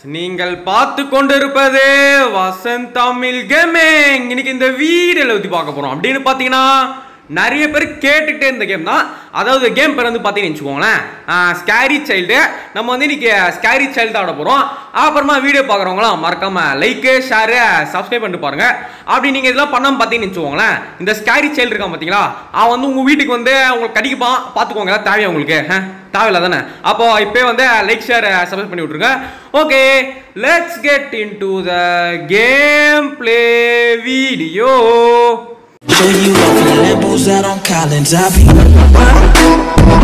நீங்கள் பார்த்து கொண்டிருப்பது வசந்த் தமிழ் கேமிங் இன்னைக்கு இந்த வீடியோல பத்தி பார்க்க போறோம் அப்படின்னு பார்த்தீங்கன்னா நிறைய பேர் கேட்டுக்கிட்டே இருந்த கேம் தான் அதாவது கேம் பேர் வந்து பார்த்தீங்கன்னு வச்சுக்கோங்களேன் ஸ்கேரி சைல்டு நம்ம வந்து இன்னைக்கு ஸ்கேரி சைல்டு ஆட போகிறோம் அப்புறமா வீடியோ பார்க்குறவங்களாம் மறக்காம லைக்கு ஷேரு சப்ஸ்கிரைப் பண்ணிட்டு பாருங்க அப்படி நீங்கள் இதெல்லாம் பண்ணாமல் பார்த்தீங்கன்னு வச்சுக்கோங்களேன் இந்த ஸ்கேரி சைல்டு இருக்கான் பார்த்தீங்களா அவன் வந்து உங்கள் வீட்டுக்கு வந்து உங்களுக்கு கடிக்குப்பான் பார்த்துக்கோங்க தேவையா உங்களுக்கு ஆ? தேவையில்ல தானே அப்போ இப்போ வந்து லைக் ஷேர் சப்ஸ்கிரைப் பண்ணி விட்ருங்க okay let's get into the game play video Show you off in the Lambos out on Collins. I be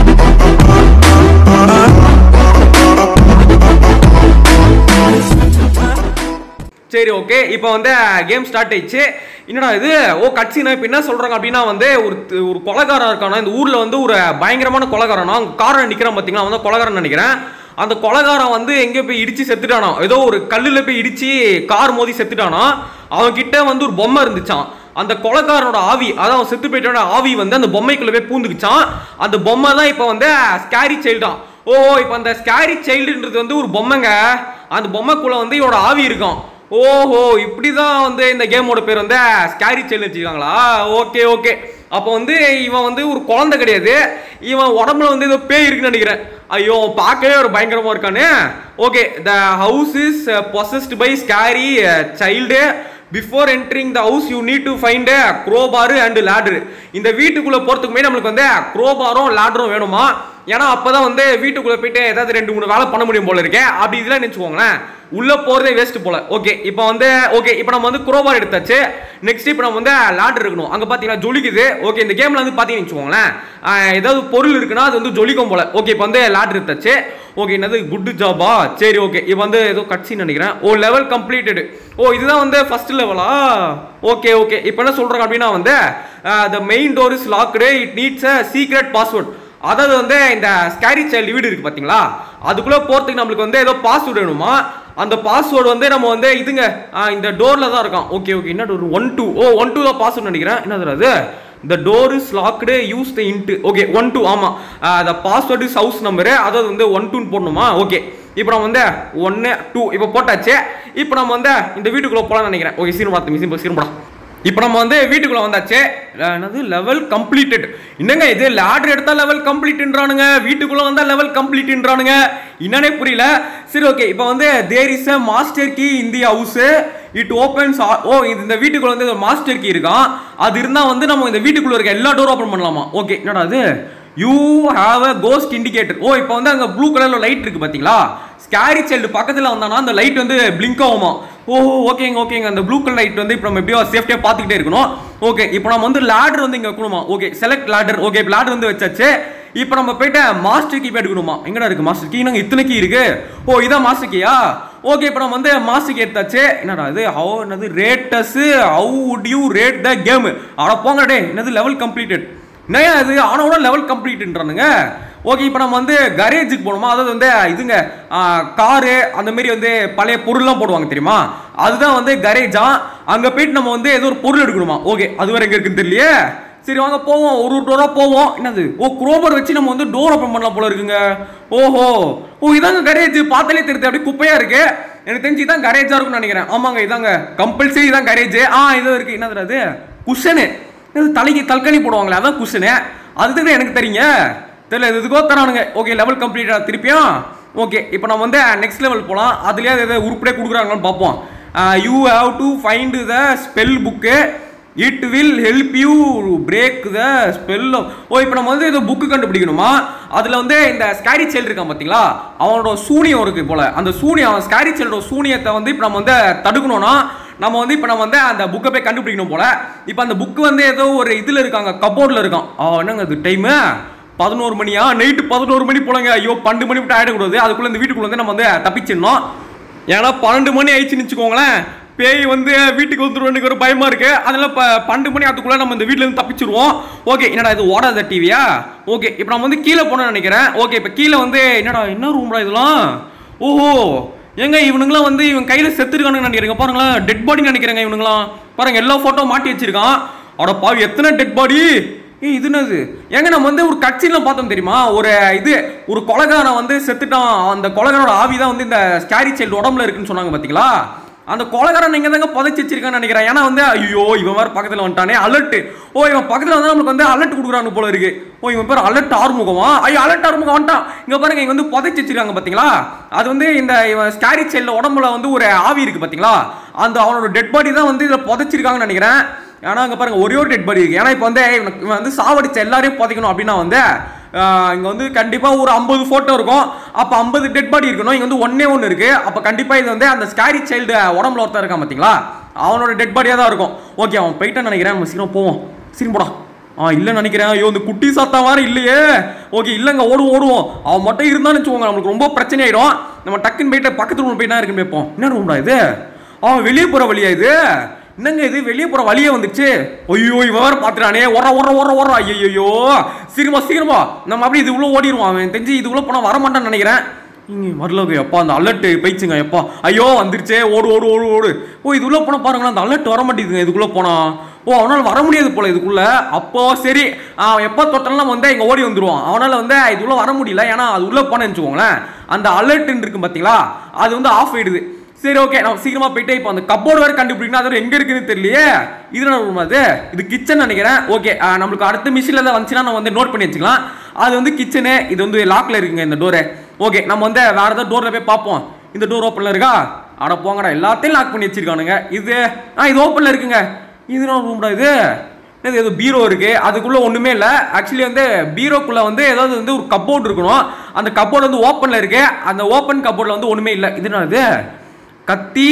சரி ஓகே இப்போ வந்து கேம் ஸ்டார்ட் ஆயிடுச்சு என்னடா இது ஓ கட்சினா இப்போ என்ன சொல்றாங்க அப்படின்னா வந்து ஒரு ஒரு கொலைகாரன் இருக்கானா இந்த ஊர்ல வந்து ஒரு பயங்கரமான கொலைகாரனா காரன் நிக்கிறான் பார்த்தீங்களா அவன் தான் கொலைகாரன் நினைக்கிறேன் அந்த கொலைகாரன் வந்து எங்கே போய் இடிச்சு செத்துட்டானோ ஏதோ ஒரு கல்லுல போய் இடிச்சு கார் மோதி செத்துட்டானோ அவன் கிட்ட வந்து ஒரு பொம்மை இருந்துச்சான் அந்த கொலைக்காரனோட ஆவி அதான் அவன் செத்து போயிட்டோட ஆவி வந்து அந்த பொம்மைக்குள்ள போய் பூந்துக்குச்சான் அந்த பொம்மை தான் இப்போ வந்து ஸ்கேரி சைல்டான் ஓ இப்போ அந்த ஸ்கேரி சைல்டுன்றது வந்து ஒரு பொம்மைங்க அந்த பொம்மைக்குள்ள வந்து இவனோட ஆவி இருக்கும் ஓஹோ இப்படிதான் வந்து இந்த கேமோட பேர் வந்து ஸ்கேரி சைல்டு வச்சுருக்காங்களா ஓகே ஓகே அப்போ வந்து இவன் வந்து ஒரு குழந்தை கிடையாது இவன் உடம்புல வந்து ஏதோ பேய் இருக்குன்னு நினைக்கிறேன் ஐயோ பார்க்கவே ஒரு பயங்கரமா இருக்கானே okay the house is possessed by scary child before entering the house you need to find crowbar and ladder இந்த வீட்டுக்குள்ள போறதுக்கு முன்னாடி நம்மளுக்கு வந்து க்ரோபாரும் லேடரும் வேணுமா ஏன்னா அப்பதான் வந்து வீட்டுக்குள்ள போயிட்டு ஏதாவது ரெண்டு மூணு வேலை பண்ண முடியும் போல இருக்கே அப்படி இதெல்லாம் நினச்சிக்கோங்களேன் உள்ள போறதே வேஸ்ட் போல ஓகே இப்போ வந்து ஓகே இப்போ நம்ம வந்து குரோபார் எடுத்தாச்சு நெக்ஸ்ட் இப்போ நம்ம வந்து லேடர் இருக்கணும் அங்க பாத்தீங்கன்னா ஜொலிக்குது ஓகே இந்த கேம்ல வந்து பாத்தீங்கன்னு வச்சுக்கோங்களேன் ஆஹ் ஏதாவது பொருள் இருக்குன்னா அது வந்து ஜொலிக்கும் போல ஓகே இப்போ வந்து லேடர் எடுத்தாச்சு ஓகே என்னது குட் ஜாபா சரி ஓகே இப்போ வந்து ஏதோ கட்சின்னு நினைக்கிறேன் ஓ லெவல் கம்ப்ளீட்டடு ஓ இதுதான் வந்து ஃபர்ஸ்ட் லெவலா ஓகே ஓகே இப்போ என்ன சொல்றாங்க அப்படின்னா வந்து the main door is locked it needs a secret password அதாவது வந்து இந்த ஸ்கேரி சைல்டு வீடு இருக்கு பாத்தீங்களா அதுக்குள்ள போறதுக்கு நம்மளுக்கு வந்து ஏதோ பாஸ்வேர்டு வேணுமா அந்த பாஸ்வேர்டு வந்து நம்ம வந்து இதுங்க ஆ, இந்த டோர்ல தான் இருக்கான் ஓகே ஓகே என்ன door one two o one two தான் பாஸ்வேர்டு நினைக்கிறேன் என்னது அது இந்த door is locked use the into okay one two ஆமாம் the password is house number அதாவது வந்து ஒன் டூன்னு போடணுமா ஓகே இப்போ நம்ம வந்து ஒன்று டூ இப்போ போட்டாச்சு இப்போ நம்ம வந்து இந்த வீட்டுக்குள்ளே போகலாம்னு நினைக்கிறேன் ஓகே சீரும் பார்த்து மிஸ் சீரும் போடா இப்போ நம்ம வந்து வீட்டுக்குள்ள வந்தாச்சு அஹ் என்னது லெவல் கம்ப்ளீட்டட் என்னங்க இது லேடர் எடுத்தா லெவல் கம்ப்ளீட்ன்றானுங்க வீட்டுக்குள்ள வந்தா லெவல் கம்ப்ளீட்ன்றானுங்க என்னன்னே புரியல சரி ஓகே இப்போ வந்து there is a master key in the house it opens ஓ இது இந்த வீட்டுக்குள்ள வந்து மாஸ்டர் கீ இருக்கான் அது இருந்தா வந்து நம்ம இந்த வீட்டுக்குள்ள இருக்க எல்லா டோரும் ஓப்பன் பண்ணலாமா ஓகே என்னடா அது you have a ghost indicator ஓ இப்போ வந்து அங்கே ப்ளூ கலர்ல லைட் இருக்கு பாத்தீங்களா ஸ்கேரி சைல்டு பக்கத்தில் வந்தானா அந்த லைட் வந்து பிளிங்க் ஆகுமா ஓ ஓகேங்க ஓகேங்க அந்த ப்ளூ கலர் லைட் வந்து இப்போ நம்ம எப்படியோ சேஃப்டியாக பார்த்துக்கிட்டே இருக்கணும் ஓகே இப்போ நம்ம வந்து லேடர் வந்து இங்கே வைக்கணுமா ஓகே செலக்ட் லேடர் ஓகே இப்போ லேடர் வந்து வச்சாச்சு இப்போ நம்ம போயிட்டு மாஸ்டர் கீ எடுக்கணுமா எங்கடா இருக்கு மாஸ்டர் கீ நாங்கள் இத்தனை கீ இருக்கு ஓ இதான் மாஸ்டர் கீயா ஓகே இப்போ நம்ம வந்து மாஸ்டர் கீ எடுத்தாச்சு என்னடா இது ஹவு என்னது rate us how would you rate the game அட போங்க டே என்னது லெவல் கம்ப்ளீட்டட் என்னையா இது ஆனோட லெவல் கம்ப்ளீட்ன்றானுங்க ஓகே இப்போ நம்ம வந்து கரேஜுக்கு போகணுமா அதாவது வந்து இதுங்க காரு அந்த மாதிரி வந்து பழைய பொருள்லாம் போடுவாங்க தெரியுமா அதுதான் வந்து கரேஜா அங்கே போயிட்டு நம்ம வந்து ஏதோ ஒரு பொருள் எடுக்கணுமா ஓகே அது வரை எங்கே இருக்குன்னு தெரியலையே சரி வாங்க போவோம் ஒரு ஒரு டோராக போவோம் என்னது ஓ குரோபர் வச்சு நம்ம வந்து டோர் ஓப்பன் பண்ணலாம் போல இருக்குங்க ஓஹோ ஓ இதாங்க கரேஜ் பார்த்தாலே தெரியுது அப்படியே குப்பையாக இருக்கு எனக்கு தெரிஞ்சு இதான் கரேஜாக இருக்கும்னு நினைக்கிறேன் ஆமாங்க இதாங்க கம்பல்சரி இதான் கரேஜ் ஆ இது இருக்கு என்னது அது குஷனு இது தலைக்கு தல்கனி போடுவாங்களே அதான் குஷனு அதுதான் எனக்கு தெரியுங்க தெரியல இது இதுக்கோ தரானுங்க ஓகே லெவல் கம்ப்ளீட்டாக திருப்பியும் ஓகே இப்போ நம்ம வந்து நெக்ஸ்ட் லெவல் போகலாம் அதுலேயே எதாவது உருப்படியாக கொடுக்குறாங்களான்னு பார்ப்போம் you have to find the spell book it will help you break the spell ஓ இப்போ நம்ம வந்து ஏதோ புக்கு கண்டுபிடிக்கணுமா அதில் வந்து இந்த ஸ்கேரி சைல்டு இருக்கான் பார்த்தீங்களா அவனோட சூனியம் இருக்கு போல அந்த சூனியம் அவன் ஸ்கேரி சைல்டோட சூனியத்தை வந்து இப்போ நம்ம வந்து தடுக்கணும்னா நம்ம வந்து இப்போ நம்ம வந்து அந்த புக்கை போய் கண்டுபிடிக்கணும் போல இப்போ அந்த புக்கு வந்து ஏதோ ஒரு இதில் இருக்காங்க கபோர்டில் இருக்கான் ஆ என்னங்க அது டைமு பதினோரு மணியா நைட்டு பதினோரு மணி போலங்க ஐயோ பன்னெண்டு மணி விட்டு ஆயிடக்கூடாது அதுக்குள்ள இந்த வீட்டுக்குள்ள வந்து நம்ம வந்து தப்பிச்சிடணும் ஏன்னா பன்னெண்டு மணி ஆயிடுச்சுன்னு வச்சுக்கோங்களேன் பேய் வந்து வீட்டுக்கு வந்துருவனுக்கு ஒரு பயமா இருக்கு அதனால இப்போ பன்னெண்டு மணி அதுக்குள்ள நம்ம இந்த வீட்ல இருந்து தப்பிச்சிருவோம் ஓகே என்னடா இது ஓடாத டிவியா ஓகே இப்போ நம்ம வந்து கீழே போனோம்னு நினைக்கிறேன் ஓகே இப்போ கீழே வந்து என்னடா என்ன ரூம்டா இதெல்லாம் ஓஹோ ஏங்க இவனுங்களாம் வந்து இவன் கையில செத்துருக்கானுன்னு நினைக்கிறீங்க பாருங்களேன் டெட் பாடி நினைக்கிறேங்க இவனுங்களாம் பாருங்க எல்லா போட்டோ மாட்டி வச்சிருக்கான் அட பாவி எத்தனை டெட் பாடி ஏய் இது என்னது ஏங்க நம்ம வந்து ஒரு கட்சியில பார்த்தோம் தெரியுமா ஒரு இது ஒரு கொலகாரன் வந்து செத்துட்டான் அந்த கொலகாரோட ஆவி தான் வந்து இந்த ஸ்கேரி சைல்டு உடம்புல இருக்குன்னு சொன்னாங்க பாத்தீங்களா அந்த கொலகாரன் நீங்க தாங்க புதைச்சி வச்சிருக்கான்னு நினைக்கிறேன் ஏன்னா வந்து ஐயோ இவன் வேற பக்கத்துல வந்துட்டானே அலர்ட் ஓ இவன் பக்கத்துல வந்து நம்மளுக்கு வந்து அலர்ட் கொடுக்குறாங்க போல இருக்கு ஓ இவன் பேர் அலர்ட் ஆறுமுகமா ஐயோ அலர்ட் ஆறுமுகம் வந்துட்டான் இங்க பாருங்க இங்க வந்து புதைச்சி வச்சிருக்காங்க பாத்தீங்களா அது வந்து இந்த இவன் ஸ்கேரி சைல்டு உடம்புல வந்து ஒரு ஆவி இருக்கு பாத்தீங்களா அந்த அவனோட டெட் பாடி தான் வந்து இதுல புதைச்சிருக்காங்கன்னு நினைக்கிறேன் ஏன்னா அங்க பாருங்க ஒரே ஒரு டெட் பாடி இருக்கு ஏன்னா இப்போ வந்து இவனுக்கு- இவன் வந்து சாவடிச்ச எல்லாரையும் புதைக்கணும் அப்படின்னா வந்து ஆஹ், இங்க வந்து கண்டிப்பா ஒரு ஐம்பது போட்டோ இருக்கும் அப்ப ஐம்பது டெட் பாடி இருக்கணும் இங்க வந்து ஒன்னே ஒன்று இருக்கு அப்ப கண்டிப்பா இது வந்து அந்த ஸ்கேரி சைல்டு உடம்புல ஒருத்தன் இருக்கான் பாத்தீங்களா அவனோட டெட் பாடியா தான் இருக்கும் ஓகே அவன் போயிட்டான்னு நினைக்கிறேன் நம்ம சீக்கிரம் போவோம் சீக்கிரம் போடா ஆ இல்லைன்னு நினைக்கிறேன் ஐயோ இந்த குட்டி சாத்தா மாதிரி இல்லையே ஓகே இல்லைங்க ஓடுவோம் ஓடுவோம் அவன் மட்டும் இருந்தான்னு வச்சுக்கோங்க நம்மளுக்கு ரொம்ப பிரச்சனை ஆயிடும் நம்ம டக்குன்னு போயிட்டு பக்கத்து ரூம் போயிட்டா இருக்குன்னு வைப்போம் என்ன ரூம்டா இது அவன் வெளியே போற வழியா இது என்னங்க இது வெளியே போற வழியே வந்துச்சு ஐயோ இவன் வேற பாத்துறானே ஒர ஒர ஒர ஒர ஐயோ சீக்கிரமா சீக்கிரமா நம்ம அப்படி இது உள்ள ஓடிடுவோம் அவன் தெரிஞ்சு இது உள்ள போனா வர மாட்டான்னு நினைக்கிறேன் இங்க வரலங்க எப்பா அந்த அலர்ட் போயிடுச்சுங்க எப்பா ஐயோ வந்துருச்சே ஓடு ஓடு ஓடு ஓடு ஓ இது உள்ள போனா பாருங்களேன் அந்த அலர்ட் வர மாட்டேங்குதுங்க இதுக்குள்ள போனா ஓ அவனால வர முடியாது போல இதுக்குள்ள அப்போ சரி அவன் எப்போ தொட்டாலும் வந்து இங்க ஓடி வந்துருவான் அவனால வந்து இதுக்குள்ள வர முடியல ஏன்னா அது உள்ள போனேன்னு வச்சுக்கோங்களேன் அந்த அலர்ட் இருக்கு பாத்தீங்களா அது வந்து ஆஃப் ஆயிடுது சரி ஓகே நம்ம சீக்கிரமா போயிட்டு இப்போ அந்த கப்போர்டு வேற கண்டுபிடிக்கணும் அது எங்க இருக்குன்னு தெரியலையே இது என்ன room அது இது கிச்சன் நினைக்கிறேன் ஓகே நம்மளுக்கு அடுத்த மிஷின்ல தான் வந்துச்சுன்னா நம்ம வந்து நோட் பண்ணி வச்சுக்கலாம் அது வந்து கிச்சனு இது வந்து லாக்ல இருக்குங்க இந்த டோரு ஓகே நம்ம வந்து வேற ஏதாவது டோர்ல போய் பார்ப்போம் இந்த டோர் ஓப்பன்ல இருக்கா அட போங்கடா எல்லாத்தையும் லாக் பண்ணி வச்சிருக்கானுங்க இது ஆ இது ஓப்பன்ல இருக்குங்க இது என்ன ரூம்டா இது இது ஏதோ பீரோ இருக்கு அதுக்குள்ள ஒண்ணுமே இல்ல ஆக்சுவலி வந்து பீரோக்குள்ள வந்து ஏதாவது வந்து ஒரு கப்போர்ட் இருக்கணும் அந்த கப்போர்ட் வந்து ஓப்பன்ல இருக்கு அந்த ஓப்பன் கப்போர்ட்ல வந்து ஒண்ணுமே இல்ல இது என்ன இது கத்தி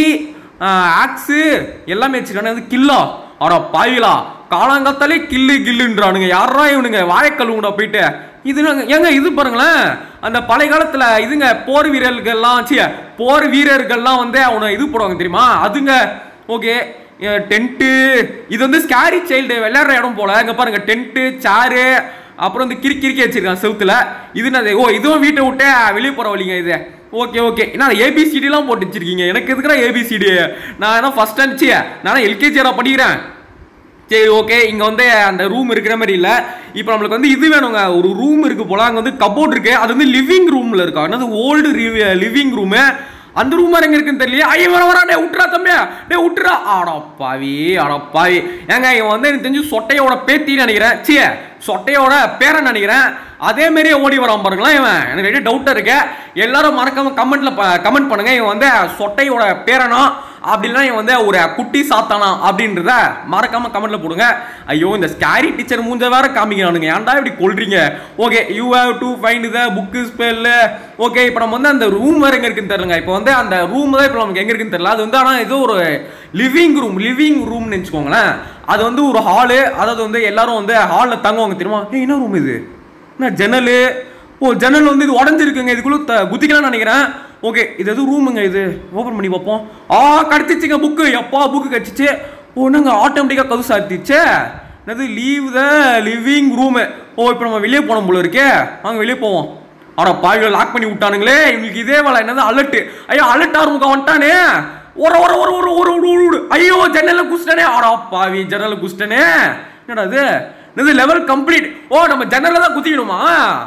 ஆக்ஸு எல்லாமே வச்சிருக்கானு அது கில்லா அட பாவிலா காலாங்கத்தாலே கில்லு கில்லுன்றானுங்க யாரா இவனுங்க வாழைக்கழுவுடா போயிட்டு இது நாங்க- ஏங்க இது பாருங்களேன் அந்த பழைய காலத்துல இதுங்க போர் வீரர்கள்லாம் ச்சீ போர் வீரர்கள்லாம் வந்து அவனை இது போடுவாங்க தெரியுமா அதுங்க ஓகே டென்ட்டு இது வந்து ஸ்கேரி சைல்டு விளையாடுற இடம் போல இங்க பாருங்க டென்ட்டு சேரு அப்புறம் வந்து கிறுக்கி கிறுக்கி வச்சிருக்கான் செவுத்துல இது என்னது ஓ இதுவும் வீட்டை விட்டு வெளியே போற வழிங்க இது ஓகே ஓகே என்ன ஏபிசிடிலாம் போட்டு வச்சிருக்கீங்க எனக்கு எதுக்குடா ஏபிசிடி நான் என்ன ஃபர்ஸ்ட் அனுப்பிச்சு நான் எல்கேஜியாரா படிக்கிறேன் சரி ஓகே இங்க வந்து அந்த ரூம் இருக்கிற மாதிரி இல்ல இப்போ நம்மளுக்கு வந்து இது வேணுங்க ஒரு ரூம் இருக்கு போல அங்க வந்து கபோர்ட் இருக்கு அது வந்து லிவிங் ரூம்ல இருக்கா என்னது ஓல்டு லிவிங் ரூம் அந்த ரூம் எங்க இருக்குன்னு தெரியல ஐயோ வர வரா டே விட்டுறா தம்பி டே விட்டுறா ஆடா பாவி ஆடா பாவி ஏங்க இவன் வந்து எனக்கு தெரிஞ்சு சொட்டையோட பேத்தின்னு நினைக்கிறேன் சீ சொட்டையோட பேரன் நினைக்கிறேன் அதே மாதிரியே ஓடி வரான் பாருங்களேன் இவன் எனக்கு ரெடி டவுட்டா இருக்கு எல்லாரும் மறக்காம கமெண்ட்ல கமெண்ட் பண்ணுங்க இவன் வந்து சொட்டையோட பேரனா அப்படின்னா இவன் வந்து ஒரு குட்டி சாத்தானா அப்படின்றத மறக்காம கமெண்ட்ல போடுங்க ஐயோ இந்த ஸ்கேரி டீச்சர் மூஞ்ச வேற காமிக்கிறானுங்க ஏன்டா இப்படி கொல்றீங்க okay you have to find the book spell okay இப்போ நம்ம வந்து அந்த ரூம் வேற எங்க இருக்குன்னு தெரியலங்க இப்போ வந்து அந்த ரூம் தான் இப்போ நமக்கு எங்க இருக்குன்னு தெரியல அது வந்து ஆனால் ஏதோ ஒரு லிவிங் ரூம் லிவிங் ரூம்னு வச்சுக்கோங்களேன் அது வந்து ஒரு ஹாலு அதாவது வந்து எல்லாரும் வந்து ஹாலில் தங்குவாங்க தெரியுமா ஏய் என்ன ரூம் இது என்ன ஜன்னலு ஓ ஜன்னல் வந்து இது உடஞ்சிருக்குங்க இதுக்குள்ள த- குதிக்கலாம்னு நினைக்கிறேன் ஓகே இது எதுவும் ரூமுங்க இது ஓப்பன் பண்ணி பார்ப்போம் ஆ கடிச்சிச்சுங்க புக்கு எப்பா புக்கு கடிச்சிச்சு ஓ என்னங்க ஆட்டோமேட்டிக்காக கது சாத்திச்சே என்னது லீவ் த லிவிங் ரூமு ஓ இப்போ நம்ம வெளியே போனோம் போல இருக்கே வாங்க வெளியே போவோம் ஆடா பாவிகள் லாக் பண்ணி விட்டானுங்களே இவங்களுக்கு இதே வேலை என்னது அலர்ட் ஐயோ அலர்ட் ஆரம்பிக்க வந்துட்டானே ஒரு ஒரு ஒரு ஒரு ஒரு ஒரு ஒரு ஐயோ ஜன்னல்ல குஸ்டனே ஆடா பாவி ஜன்னல்ல குஸ்டனே என்னடா இது இது லெவல் கம்ப்ளீட் ஓ நம்ம ஜன்னல்ல தான் குத்திக்கணுமா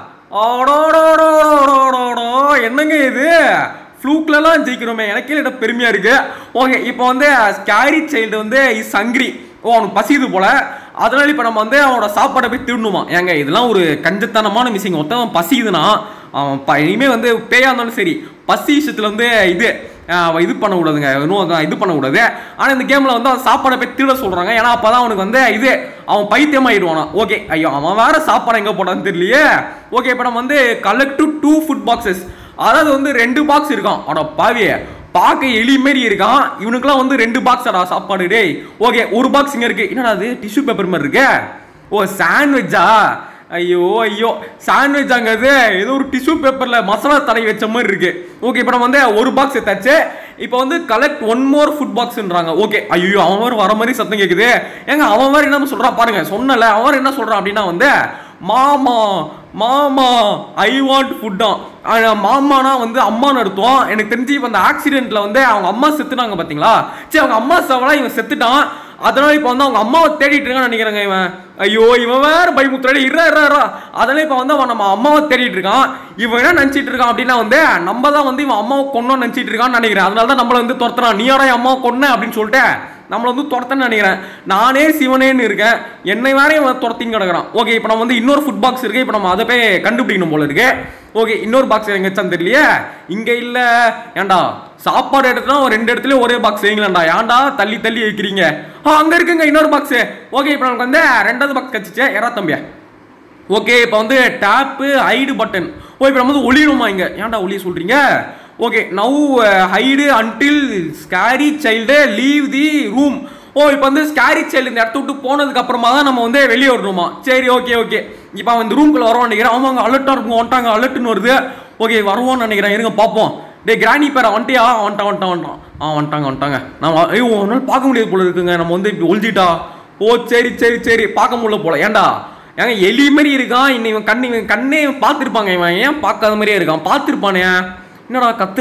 ஆடோடோடோடோடோடோ என்னங்க இது ஃப்ளூக்லலாம் ஜெயிக்கிறோமே எனக்கே இடம் பெருமையா இருக்கு ஓகே இப்போ வந்து ஸ்கேரி சைல்டு வந்து இஸ் ஹங்கிரி ஓ அவனுக்கு பசியுது போல அதனால இப்போ நம்ம வந்து அவனோட சாப்பாடை போய் திருடணுமா ஏங்க இதெல்லாம் ஒரு கஞ்சத்தனமான மிஸ்ஸிங் ஒருத்தன் பசிக்குதுன்னா அவன் ப- இனிமே வந்து பேயா இருந்தாலும் சரி பசி விஷயத்துல வந்து இது ஆஹ் இது பண்ணக்கூடாதுங்க இன்னும் அதான் இது பண்ணக்கூடாது ஆனால் இந்த கேமில் வந்து அவன் சாப்பாடை போய் திருட சொல்கிறாங்க ஏன்னா அப்போ தான் அவனுக்கு வந்து இது அவன் பைத்தியமாயிடுவானா ஓகே ஐயோ அவன் வேற சாப்பாடு எங்கே போட்டான்னு தெரியலையே ஓகே இப்போ நம்ம வந்து கலெக்ட் டூ ஃபுட் பாக்ஸஸ் அதாவது வந்து ரெண்டு பாக்ஸ் இருக்கான் அட பாவியே பார்க்க எலி மாரி இருக்கான் இவனுக்குலாம் வந்து ரெண்டு பாக்ஸ் அடா சாப்பாடு டேய் ஓகே ஒரு பாக்ஸ் இங்க இருக்கு என்னடா அது டிஷ்யூ பேப்பர் மாதிரி இருக்கு ஓ சாண்ட்விச்சா ஐயோ ஐயோ சாண்ட்விச் அங்கிறது ஏதோ ஒரு டிஷ்யூ பேப்பர்ல மசாலா தடவி வச்ச மாதிரி இருக்கு ஓகே இப்போ நம்ம வந்து ஒரு பாக்ஸ் எடுத்தாச்சு இப்போ வந்து கலெக்ட் ஒன் மோர் ஃபுட் பாக்ஸ்ன்றாங்க ஓகே ஐயோ அவன் வேற வர மாதிரி சத்தம் கேக்குது ஏங்க அவன் வேற என்ன சொல்றான் பாருங்க சொன்னல அவன் வேற என்ன சொல்றான் அப்படின்னா வந்து மாமா மாமா ஐ வாண்ட் ஃபுட்டா மாமானா வந்து அம்மான்னு அர்த்தம் எனக்கு தெரிஞ்சு இப்போ அந்த ஆக்சிடென்ட்ல வந்து அவங்க அம்மா செத்துனாங்க பாத்தீங்களா சரி அவங்க அம்மா சாவலா இவன் செத்துட்டான் அதனால இப்போ வந்து அவங்க அம்மாவை தேடிட்டு இருக்கான்னு நினைக்கிறாங்க இவன் ஐயோ இவன் வேற பயமுத்துறாடி இறா இறா இறா அதனால இப்போ வந்து அவன் நம்ம அம்மாவை தேடிட்டு இருக்கான் இவன் என்ன நினச்சிட்டு இருக்கான் அப்படின்னா வந்து நம்ம தான் வந்து இவன் அம்மாவை கொன்னோன்னு நினச்சிட்டு இருக்கான்னு நினைக்கிறேன் அதனால தான் நம்மளை வந்து துரத்துறான் நீ யாரா என் அம்மாவை கொன்ன அப்படின்னு சொல்லிட்டு நம்மளை வந்து துரத்தன்னு நினைக்கிறேன் நானே சிவனேன்னு இருக்கேன் என்னை வேற இவன் துரத்தின்னு கிடக்குறான் ஓகே இப்போ நம்ம வந்து இன்னொரு ஃபுட் பாக்ஸ் இருக்கு இப்போ நம்ம அதை போய் கண்டுபிடிக்கணும் போல இருக்கு ஓகே இன்னொரு பாக்ஸ் எங்க வச்சான்னு தெரியலையே இங்க இல்ல ஏன்டா சாப்பாடு எடுத்துனா ஒரு ரெண்டு இடத்துல ஒரே பாக்ஸ் வைங்களேன்டா ஏன்டா தள்ளி தள்ளி வைக்கிறீங்க ஆ அங்க இருக்குங்க இன்னொரு பாக்ஸ் ஓகே இப்போ நமக்கு வந்து ரெண்டாவது பாக்ஸ் கச்சிச்சு எறா தம்பியா ஓகே இப்போ வந்து டேப்பு ஹைடு பட்டன் ஓ இப்போ நம்ம வந்து ஒளியணுமா இங்க ஏன்டா ஒளிய சொல்றீங்க okay now hide until scary child leave the room ஓ இப்போ வந்து ஸ்கேரி சைல்டு இந்த இடத்த விட்டு போனதுக்கு அப்புறமா தான் நம்ம வந்து வெளியே வரணுமா சரி ஓகே ஓகே இப்போ அவன் இந்த ரூம்குள்ள வருவான்னு நினைக்கிறேன் அவங்க அலர்ட்டாக இருக்கும் வந்துட்டாங்க அலர்ட்னு வருது ஓகே வருவான்னு நினைக்கிறேன் இருங்க பார்ப்போம் டே கிராணி பேர வந்துட்டியா வந்துட்டான் வந்துட்டான் வந்துட்டான் ஆ வந்துட்டாங்க வந்துட்டாங்க நம்ம ஐயோ ஒரு நாள் பார்க்க முடியாது போல இருக்குங்க நம்ம வந்து இப்படி ஒழிஞ்சிட்டா ஓ சரி சரி சரி பார்க்க முடியல போல ஏன்டா ஏங்க எலி மாதிரி இருக்கான் இன்னும் இவன் கண்ணு இவன் கண்ணே பார்த்துருப்பாங்க இவன் ஏன் பார்க்காத மாதிரியே இருக்கான் பார்த்துருப்பானே என்னடா கத்துற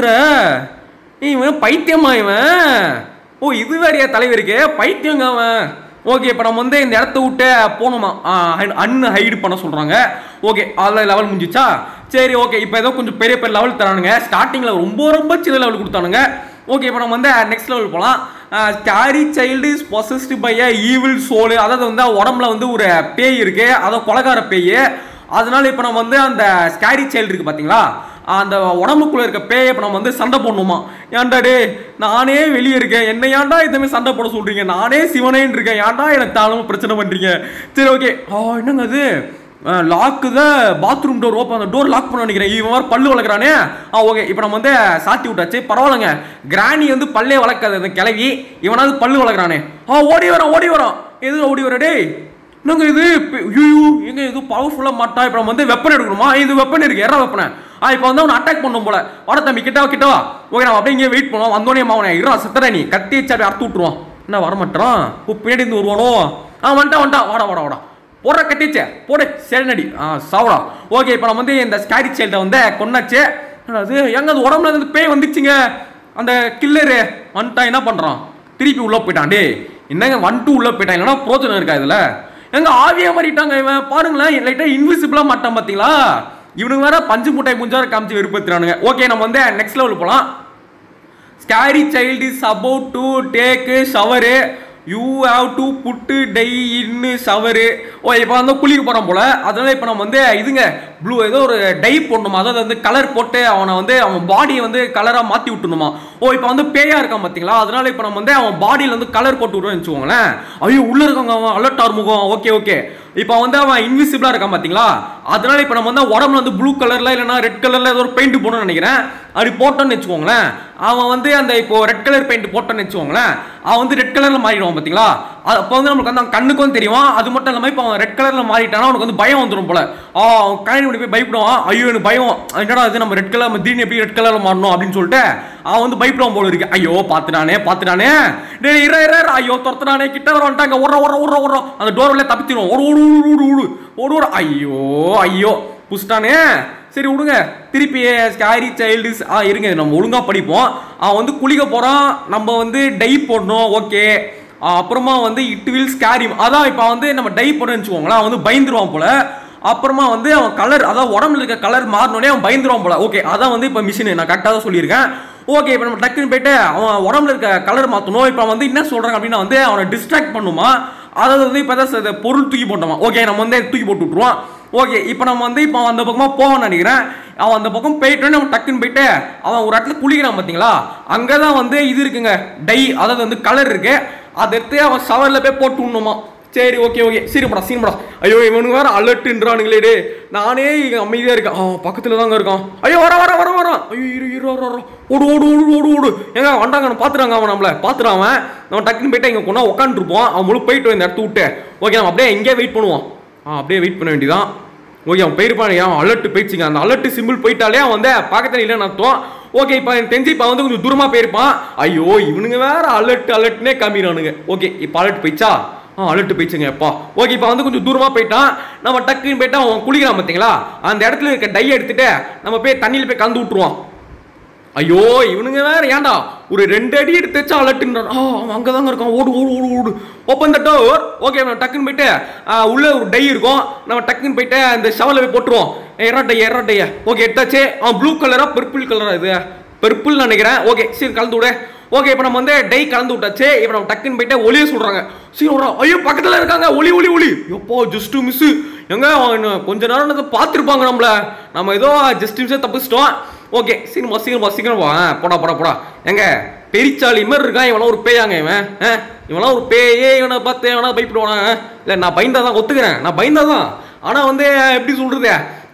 ஏய், இவன் பைத்தியமா இவன் ஓ இது வேறையா தலைவருக்கு பைத்தியங்க அவன் ஓகே இப்போ நம்ம வந்து இந்த இடத்த விட்டு போகணுமா அன் ஹைடு பண்ண சொல்கிறாங்க ஓகே அதில் லெவல் முடிஞ்சிச்சா சரி ஓகே இப்போ ஏதோ கொஞ்சம் பெரிய பெரிய லெவல் தரானுங்க ஸ்டார்டிங்கில் ரொம்ப ரொம்ப சின்ன லெவல் கொடுத்தானுங்க ஓகே இப்போ நம்ம வந்து நெக்ஸ்ட் லெவல் போகலாம் scary child is possessed by a evil soul அதாவது வந்து உடம்புல வந்து ஒரு பேய் இருக்கு அதாவது கொலகார பேய் அதனால இப்போ நம்ம வந்து அந்த ஸ்கேரி சைல்டு இருக்கு பார்த்தீங்களா அந்த உடம்புக்குள்ள இருக்க பேயை இப்போ நம்ம வந்து சண்டை போடணுமா ஏன்டா டே நானே வெளியே இருக்கேன் என்ன ஏன்டா இதுமாதிரி சண்டை போட சொல்றீங்க நானே சிவனேன்னு இருக்கேன் ஏன்டா எனக்கு தானும் பிரச்சனை பண்றீங்க சரி ஓகே ஆ என்னங்க அது லாக்கு தான் பாத்ரூம் டோர் ஓப்பன் அந்த டோர் லாக் பண்ண நினைக்கிறேன் இவன் வேறு பல்லு வளர்க்குறானே ஆ ஓகே இப்போ நம்ம வந்து சாத்தி விட்டாச்சு பரவாயில்லைங்க கிராணி வந்து பல்லே வளர்க்காது அந்த கிளவி இவனாவது பல்லு வளர்க்குறானே ஆ ஓடி வரான் ஓடி வரான் எது ஓடி வர டேய் என்னங்க இது ஐயோ எங்க இது பவர்ஃபுல்லாக மாட்டா இப்போ நம்ம வந்து வெப்பன் எடுக்கணுமா இது வெப்பன் இருக்கு எற வெப்பனை ஆ இப்போ வந்து அவனை அட்டாக் பண்ணும் போல வாட தம்பி கிட்டவா கிட்டவா ஓகே நம்ம அப்படியே இங்கே வெயிட் பண்ணுவோம் வந்தோடனே அவனை இரா சித்தர நீ கத்தி வச்சு அப்படியே அறுத்து விட்டுருவான் என்ன வரமாட்டான் இப்போ பின்னாடி இருந்து வருவானோ ஆ வந்துட்டான் வந்துட்டான் வாடா வாடா வாடா போடுற கட்டிச்சே போடு செரநடி ஆ சாவடா ஓகே இப்போ நம்ம வந்து இந்த ஸ்கேரி சைல்டை வந்து கொண்டாச்சு அது எங்க அது உடம்புல இருந்து பேய் வந்துச்சுங்க அந்த கில்லரு வந்துட்டான் என்ன பண்ணுறான் திருப்பி உள்ளே போயிட்டான் டே என்னங்க ஒன் டூ உள்ளே போயிட்டான் இல்லைன்னா பிரோஜனம் இருக்கா இதில் எங்க ஆவியா மாறிட்டாங்க இவன் பாருங்களேன் லைட்டாக இன்விசிபிளாக மாட்டான் பார்த்தீங்களா இவனுங்க வேற பஞ்சு முட்டை முஞ்சார காமிச்சு விருப்பத்துறானுங்க ஓகே நம்ம வந்து நெக்ஸ்ட் லெவல் போகலாம் scary child is about to take shower you have to put dye in shower ஓ இப்போ வந்து குளிக்க போகிறான் போல அதனால இப்போ நம்ம வந்து இதுங்க ப்ளூ ஏதோ ஒரு டை போடணுமா அதாவது வந்து கலர் போட்டு அவனை வந்து அவன் பாடியை வந்து கலராக மாற்றி விட்டுணுமா ஓ இப்போ வந்து பேயா இருக்கான் பார்த்தீங்களா அதனால இப்போ நம்ம வந்து அவன் பாடியில் வந்து கலர் போட்டு விடுவோம்னு வச்சுக்கோங்களேன் ஐயோ உள்ளே இருக்கவங்க அவன் அலர்ட் ஆறுமுகம் ஓகே ஓகே இப்போ வந்து அவன் இன்விசிபிளாக இருக்கான் பார்த்தீங்களா அதனால இப்போ நம்ம வந்து உடம்புல வந்து ப்ளூ கலரில் இல்லைனா ரெட் கலரில் ஏதோ ஒரு பெயிண்ட் போடணும்னு நினைக்கிறேன் அப்படி போட்டோன்னு வச்சுக்கோங்களேன் அவன் வந்து அந்த இப்போ ரெட் கலர் பெயிண்ட் போட்டோன்னு வச்சுக்கோங்களேன் அவன் வந்து ரெட் கலரில் மாறிடுவான் பார்த்தீங்களா அது அப்போ வந்து நமக்கு வந்து அவன் கண்ணுக்கும் தெரியும் அது மட்டும் இல்லாமல் இப்போ அவன் ரெட் கலரில் மாறிட்டானா அவனுக்கு வந்து பயம் வந்துடும் போல ஆ அவன் கழனி இப்படி போய் பயப்படுவான் ஐயோ எனக்கு பயம் என்னடா இது நம்ம ரெட் கலர் திடீர்னு எப்படி ரெட் கலரில் மாறணும் அப்படின்னு சொல்லிட்டு அவன் வந்து பயப்படுவான் போல இருக்கு ஐயோ பார்த்துட்டானே பார்த்துட்டானே டேய் இற இற இற, ஐயோ துரத்துறானே கிட்ட வர வந்துட்டாங்க ஓடுற ஓடுற ஓடுற ஓடுறோம் அந்த டோர் வழியா தப்பிச்சிரும் ஓடு ஓடு ஓடு ஓடு ஓடு ஓடு ஓடு ஐயோ ஐயோ புஷ்டானே சரி விடுங்க திருப்பி ஸ்கேரி சைல்டு ஆ இருங்க நம்ம ஒழுங்கா படிப்போம் அவன் வந்து குளிக்க போறான் நம்ம வந்து டை போடணும் ஓகே அப்புறமா வந்து இட் வில் ஸ்கேரி அதான் இப்போ வந்து நம்ம டை போடணும்னு வச்சுக்கோங்களேன் அவன் வந்து பயந்துருவான் போல அப்புறமா வந்து அவன் கலர் அதாவது உடம்புல இருக்க கலர் மாறினோடனே அவன் பயந்துருவான் போல ஓகே அதான் வந்து இப்போ மிஷின் நான் கரெக்டாக தான் சொல்லியிருக்கேன் ஓகே இப்போ நம்ம டக்குன்னு போயிட்டு அவன் உடம்புல இருக்க கலர் மாற்றணும் இப்போ வந்து என்ன சொல்கிறாங்க அப்படின்னா வந்து அவனை டிஸ்ட்ராக்ட் பண்ணுமா அதாவது வந்து இப்போ தான் ச- பொருள் தூக்கி போட்டோமா ஓகே நம்ம வந்து தூக்கி போட்டு விட்ருவோம் ஓகே இப்போ நம்ம வந்து இப்போ அந்த பக்கமாக போவான்னு நினைக்கிறேன் அவன் அந்த பக்கம் போயிட்டோன்னு அவன் டக்குன்னு போயிட்டு அவன் ஒரு இடத்துல குளிக்கிறான் பார்த்தீங்களா அங்கே தான் வந்து இது இருக்குங்க டை அதாவது வந்து கலர் இருக்கு அதை எடுத்து அவன் ஷவரில் போய் போட்டு விடணுமா சரி ஓகே ஓகே சீனப்படா சீனப்படா ஐயோ இவனுக்கு வேற அலர்ட்ன்றானுங்களே டே நானே இங்க அமைதியா இருக்கேன் ஆ பக்கத்துல தாங்க இருக்கான் ஐயோ வர வர வர வரான் ஐயோ இரு இரு வர வர ஓடு ஓடு ஓடு ஓடு ஓடு ஏங்க வந்தாங்க பாத்துறாங்க அவன் நம்மள பாத்துறான் அவன் நம்ம டக்குன்னு போயிட்டு இங்க கொண்டா உட்காந்துருப்போம் அவன் முழு போயிட்டு இந்த இடத்த விட்டு ஓகே நம்ம அப்படியே இங்கே வெயிட் பண்ணுவோம் ஆ அப்படியே வெயிட் பண்ண வேண்டியதான் ஓகே அவன் போயிருப்பான் அவன் அலர்ட் போயிடுச்சுங்க அந்த அலர்ட் சிம்பிள் போயிட்டாலே அவன் வந்து பக்கத்தில் இல்லைன்னு அர்த்தம் ஓகே இப்போ எனக்கு தெரிஞ்சு இப்போ வந்து கொஞ்சம் தூரமாக போயிருப்பான் ஐயோ இவனுங்க வேற அலர்ட் அலர்ட்னே காமிக்கிறானுங்க ஓகே இப்போ அலர்ட் போயிடுச்சா ஆ அலர்ட் போயிடுச்சுங்க எப்பா ஓகே இப்போ வந்து கொஞ்சம் தூரமாக போயிட்டான் நம்ம டக்குன்னு போயிட்டு அவன் குளிக்கிறான் பார்த்தீங்களா அந்த இடத்துல இருக்க டை எடுத்துட்டு நம்ம போய் தண்ணியில் போய் கலந்து விட்டுருவோம் ஐயோ இவனுங்க வேற ஏன்டா ஒரு ரெண்டு அடி எடுத்து வச்சா அலட்டுன்றான் ஆ அவன் அங்கே தாங்க இருக்கான் ஓடு ஓடு ஓடு ஓடு ஓப்பன் த டோர் ஓகே நம்ம டக்குன்னு போயிட்டு ஆ, உள்ள ஒரு டை இருக்கும் நம்ம டக்குன்னு போயிட்டு அந்த ஷவலை போய் போட்டுருவோம் எரா டை எரா டைய ஓகே எடுத்தாச்சு அவன் ப்ளூ கலரா பர்பிள் கலரா இது பர்பிள் நினைக்கிறேன் ஓகே சரி கலந்து விடு ஓகே இப்போ நம்ம வந்து டை கலந்து விட்டாச்சு இப்போ நம்ம டக்குன்னு போயிட்டு ஒளிய சொல்றாங்க சரி விட்றோம் ஐயோ பக்கத்தில் இருக்காங்க ஒளி ஒளி ஒளி எப்போ ஜஸ்ட் மிஸ் எங்க அவன் இன்னும் கொஞ்ச நேரம் அதை பார்த்துருப்பாங்க நம்மள நம்ம ஏதோ ஜஸ்ட் மிஸ்ஸே தப்பிச்சிட்டோம் ஓகே சீக்கிரமா சீக்கிரமா சீக்கிரமா ஆ, போடா போடா போடா எங்க பெரிச்சாளி மாதிரி இருக்கான் இவனா ஒரு பேயாங்க இவன் ஆ, இவனா ஒரு பேயே இவனை பார்த்து இவனா பயப்படுவானா இல்லை நான் பயந்தாதான் ஒத்துக்கிறேன் நான் பயந்தாதான் ஆனால் வந்து எப்படி சொல்றது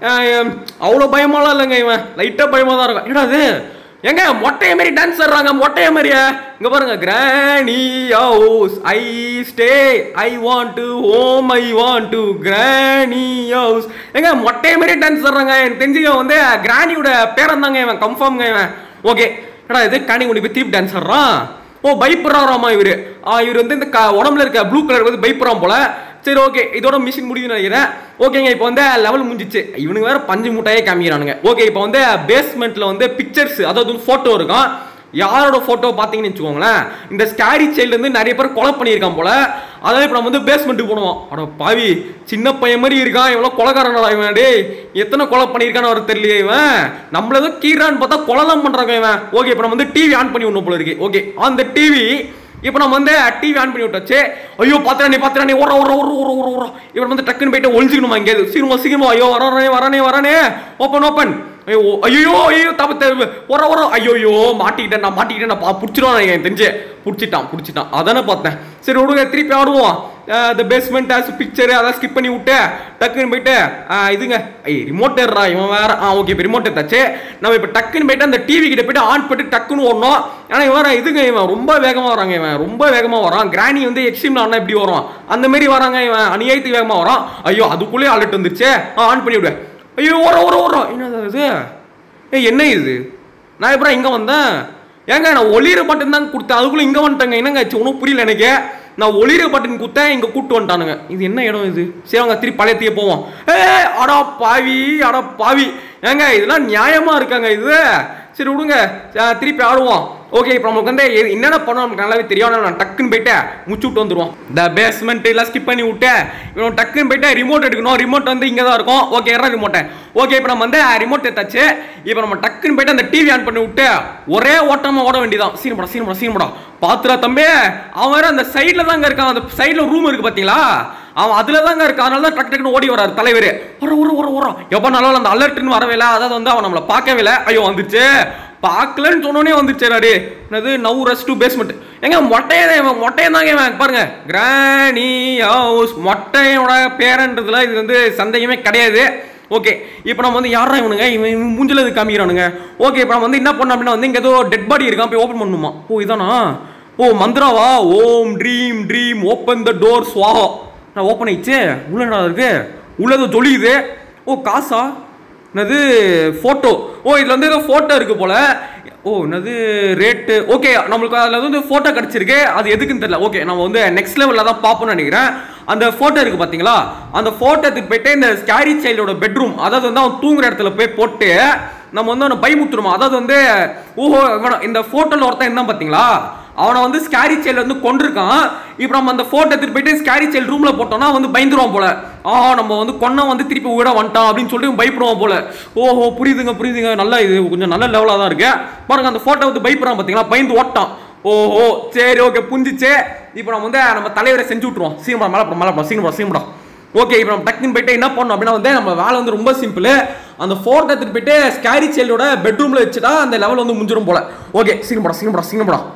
அவ்வளோ பயமாலாம் இல்லைங்க இவன் லைட்டாக பயமாக தான் இருக்கான் என்னடா அது எங்க மொட்டைய மாதிரி டான்ஸ் ஆடுறாங்க மொட்டைய மாதிரியா இங்க பாருங்க granny house I stay I want to home I want to granny house எங்க மொட்டைய மாதிரி டான்ஸ் ஆடுறாங்க எனக்கு தெரிஞ்சு இவன் வந்து கிராணியோட பேரன் தாங்க இவன் கன்ஃபார்ம்ங்க இவன் ஓகே என்னடா இது காணி கொண்டு போய் திருப்பி டான்ஸ் ஆடுறான் ஓ பயப்படுறாராமா இவரு ஆ இவர் வந்து இந்த க- உடம்புல இருக்க ப்ளூ கலர் வந்து பயப்படுறான் போல சரி ஓகே இதோட மிஷின் முடியுதுன்னு நினைக்கிறேன் ஓகேங்க இப்போ வந்து லெவல் முடிஞ்சிச்சு இவனுக்கு வேற பஞ்சு மூட்டையே காமிக்கிறானுங்க ஓகே இப்போ வந்து பேஸ்மெண்ட்ல வந்து பிக்சர்ஸ் அதாவது வந்து போட்டோ இருக்கும் யாரோட போட்டோ பார்த்தீங்கன்னு வச்சுக்கோங்களேன் இந்த ஸ்கேரி சைல்டு வந்து நிறைய பேர் கொலை பண்ணியிருக்கான் போல அதான் இப்போ நம்ம வந்து பேஸ்மெண்ட்டுக்கு போடுவோம் அட பாவி சின்ன பையன் மாதிரி இருக்கான் இவ்வளோ கொலைகாரனடா இவன் டேய் எத்தனை கொலை பண்ணியிருக்கான்னு அவர் தெரியலையே இவன் நம்மள ஏதோ கீரான்னு பார்த்தா கொலை தான் பண்ணுறாங்க இவன் ஓகே இப்போ நம்ம வந்து டிவி ஆன் பண்ணி விடணும் போல இருக்கு ஓகே அந்த டிவி இப்போ நம்ம வந்து டிவி ஆன் பண்ணி விட்டாச்சு ஐயோ பாத்திரா நீ பாத்திரா நீ ஓர ஓர ஓர ஓர ஓர ஓர இவன் வந்து டக்குன்னு போயிட்டு ஒளிஞ்சிக்கணுமா எங்கேயாவது சீக்கிரமா சீக்கிரமா ஐயோ வரானே வரானே வரானே ஓப்பன் ஓப்பன் ஐயோ ஐயோ ஐயோ தப்பு தப்பு ஒர ஒர ஐயோ மாட்டிக்கிட்டேன் நான் மாட்டிக்கிட்டேன் நான் பா- பிடிச்சிருவான் எனக்கு தெரிஞ்சு பிடிச்சிட்டான் பிடிச்சிட்டான் அதானே பார்த்தேன் சரி விடுங்க திருப்பி ஆடுவோம் த பேஸ்மெண்ட் ஆஸ் பிக்சர் அதான் ஸ்கிப் பண்ணி விட்டு டக்குன்னு போயிட்டு ஆ, இதுங்க ஐய் ரிமோட் ஏறா இவன் வேற ஆ ஓகே இப்போ ரிமோட் எடுத்தாச்சு நம்ம இப்போ டக்குன்னு போயிட்டு அந்த டிவி கிட்ட போயிட்டு ஆன் பண்ணிட்டு டக்குன்னு ஓடணும் ஆனால் இவன் வேற இதுங்க இவன் ரொம்ப வேகமாக வராங்க இவன் ரொம்ப வேகமாக வரான் கிராணி வந்து எக்ஸ்ட்ரீம் ஆனால் எப்படி வரும் அந்த மாதிரி வராங்க இவன் அநியாயத்துக்கு வேகமாக வரான் ஐயோ அதுக்குள்ளேயே அலர்ட் வந்துருச்சு ஆ ஆன் பண்ணி விடு ஐயோ ஓர ஓர ஓரம் என்னது இது ஏய் என்ன இது நான் எப்பறம் இங்கே வந்தேன் ஏங்க நான் ஒளிர பட்டன் தான் கொடுத்தேன் அதுக்குள்ளே இங்கே வந்துட்டேங்க என்னங்க ஆச்சு ஒன்றும் புரியல எனக்கு நான் ஒளிர பட்டன் கொடுத்தேன் இங்கே கூப்பிட்டு வந்துட்டானுங்க இது என்ன இடம் இது சரி அவங்க திருப்பி பழையத்தையே போவோம் ஏ அடா பாவி அடா பாவி ஏங்க இதெல்லாம் நியாயமா இருக்காங்க இது சரி விடுங்க அஹ் திருப்பி ஆடுவோம் ஓகே இப்போ நமக்கு வந்து எது- என்னென்ன பண்ணணும் நமக்கு நல்லாவே தெரியும் ஆனா நான் டக்குன்னு போயிட்டு முச்சு விட்டு வந்துருவோம் இந்த பேஸ்மெண்ட் எல்லாம் ஸ்கிப் பண்ணி விட்டு இவன் டக்குன்னு போயிட்டு ரிமோட் எடுக்கணும் ரிமோட் வந்து இங்கே தான் இருக்கும் ஓகே ஏறா ரிமோட்டை ஓகே இப்போ நம்ம வந்து ரிமோட் எடுத்தாச்சு இப்போ நம்ம டக்குன்னு போயிட்டு அந்த டிவி ஆன் பண்ணி விட்டு ஒரே ஓட்டமா ஓட வேண்டியதான் சீனப்படா சீனப்படா சீனப்படா பாத்துரா தம்பி அவன் வேற அந்த சைடில் தாங்க இருக்கான் அந்த சைடில் ரூம் இருக்கு பார்த்தீங்களா அவன் அதுல தாங்க இருக்கான் அதனால தான் டக்கு டக்குன்னு ஓடி வராரு தலைவர் வர வர வர வர எப்போ நல்லா அந்த அலர்ட்னு வரவே இல்லை அதாவது வந்து அவன் நம்மளை பார்க்கவே இல்லை ஐயோ வந்துச்சு பார்க்கலன்னு சொன்னோனே வந்துச்சு அடே என்னது நவ் ரஸ் டு பேஸ்மெண்ட் எங்க மொட்டையே மொட்டையன் தாங்க இவன் பாருங்க கிராணி ஹவுஸ் மொட்டையோட பேரன்றதுல இது வந்து சந்தேகமே கிடையாது ஓகே இப்போ நம்ம வந்து யாரா இவனுங்க இவன் இவன் மூஞ்சில இது காமிக்கிறானுங்க ஓகே இப்போ நம்ம வந்து என்ன பண்ணோம் அப்படின்னா வந்து இங்க ஏதோ டெட் பாடி இருக்கான் போய் ஓப்பன் பண்ணுமா ஓ இதானா ஓ மந்த்ராவா ஓம் dream dream open the door ஸ்வாஹா நான் ஓப்பன் ஆயிடுச்சு உள்ள என்னடா இருக்கு உள்ள ஏதோ ஜொலியுது ஓ காசா என்னது ஃபோட்டோ ஓ இதில் வந்து ஏதோ ஃபோட்டோ இருக்கு போல ஓ என்னது ரேட்டு ஓகே நம்மளுக்கு அதில் வந்து ஃபோட்டோ கிடச்சிருக்கு அது எதுக்குன்னு தெரியல ஓகே நம்ம வந்து நெக்ஸ்ட் லெவலில் தான் பார்ப்போம்னு நினைக்கிறேன் அந்த ஃபோட்டோ இருக்கு பார்த்தீங்களா அந்த ஃபோட்டோ எடுத்துட்டு போயிட்டு இந்த ஸ்கேரி சைல்டோட பெட்ரூம் அதாவது வந்து அவன் தூங்குற இடத்துல போய் போட்டு நம்ம வந்து அவனை பயமுத்துருமா அதாவது வந்து ஓஹோ இவன- இந்த ஃபோட்டோவில் ஒருத்தன் இருந்தான் பார்த்தீங்களா அவனை வந்து ஸ்கேரி சைல்டு வந்து கொண்டிருக்கான் இப்போ நம்ம அந்த ஃபோட்டோ எடுத்துட்டு போயிட்டு ஸ்கேரி சைல்டு ரூம்ல போட்டோம்னா வந்து பயந்துருவான் போல ஆ நம்ம வந்து கொன்ன வந்து திருப்பி விட வந்துட்டான் அப்படின்னு சொல்லிட்டு பயப்படுவான் போல ஓஹோ புரியுதுங்க புரியுதுங்க நல்லா இது கொஞ்சம் நல்ல லெவலாக தான் இருக்கு பாருங்க அந்த ஃபோட்டோ வந்து பயப்படுறான் பார்த்தீங்களா பயந்து ஓட்டான் ஓஹோ சரி ஓகே புரிஞ்சிச்சு இப்போ நம்ம வந்து நம்ம தலைவரை செஞ்சு விட்ருவோம் சீக்கிரம் மழை மழை சீக்கிரம் சீக்கிரம் ஓகே இப்போ நம்ம டக்குன்னு போயிட்டு என்ன பண்ணோம் அப்படின்னா வந்து நம்ம வேலை வந்து ரொம்ப சிம்பிள் அந்த ஃபோட்டோ எடுத்துட்டு போயிட்டு ஸ்கேரி சைல்டோட பெட்ரூம்ல வச்சுட்டா அந்த லெவல் வந்து முடிஞ்சிரும் போல ஓகே சீக்கிரம் சீக்கிரம் சீக்கிரம்